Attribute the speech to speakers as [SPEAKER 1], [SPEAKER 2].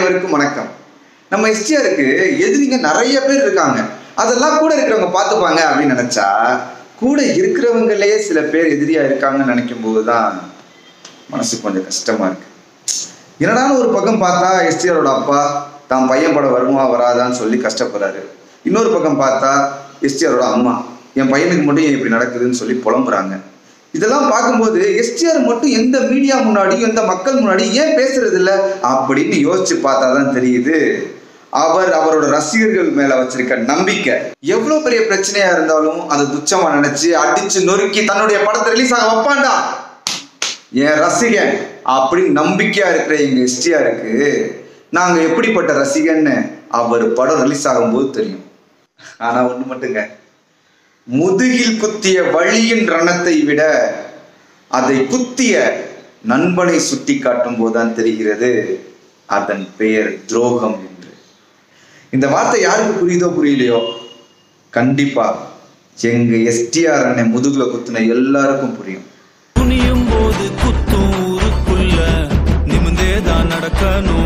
[SPEAKER 1] அனைவருக்கும் வணக்கம் நம்ம எஸ்டிஆருக்கு எதிரிங்க நிறைய பேர் இருக்காங்க அதெல்லாம் கூட இருக்கிறவங்க பார்த்துப்பாங்க அப்படின்னு நினைச்சா கூட இருக்கிறவங்களே சில பேர் எதிரியா இருக்காங்கன்னு நினைக்கும் போதுதான் மனசு கொஞ்சம் கஷ்டமா இருக்கு என்னடான்னு ஒரு பக்கம் பார்த்தா எஸ்டிஆரோட அப்பா தான் பையன் படம் வருமா வராதான்னு சொல்லி கஷ்டப்படுறாரு இன்னொரு பக்கம் பார்த்தா எஸ்டிஆரோட அம்மா என் பையனுக்கு மட்டும் ஏன் இப்படி நடக்குதுன்னு சொல்லி புலம்புறாங்க இதெல்லாம் பார்க்கும்போது எஸ்டிஆர் மட்டும் எந்த மீடியா முன்னாடியும் எந்த மக்கள் முன்னாடி ஏன் பேசுறது இல்ல அப்படின்னு யோசிச்சு பார்த்தாதான் தெரியுது அவர் அவரோட ரசிகர்கள் மேல வச்சிருக்க நம்பிக்கை எவ்வளவு பெரிய பிரச்சனையா இருந்தாலும் அதை துச்சமா நினைச்சு அடிச்சு நொறுக்கி தன்னுடைய படத்தை ரிலீஸ் ஆக வைப்பான்டா என் ரசிகன் அப்படின்னு நம்பிக்கையா இருக்கிற எங்க எஸ்டிஆருக்கு நாங்க எப்படிப்பட்ட ரசிகன்னு அவர் படம் ரிலீஸ் ஆகும்போது தெரியும் ஆனா ஒண்ணு மட்டுங்க முதுகில் குத்திய வழியின் ரணத்தை விட அதை குத்திய நண்பனை சுட்டி காட்டும் போதுதான் தெரிகிறது அதன் பெயர் துரோகம் என்று இந்த வார்த்தை யாருக்கு புரியுதோ புரியலையோ கண்டிப்பா எங்க எஸ்டிஆர் அண்ணன் முதுகுல குத்துன எல்லாருக்கும் புரியும்
[SPEAKER 2] துணியும் போது குத்தும் ஊருக்குள்ள நிமிந்தே தான் நடக்கணும்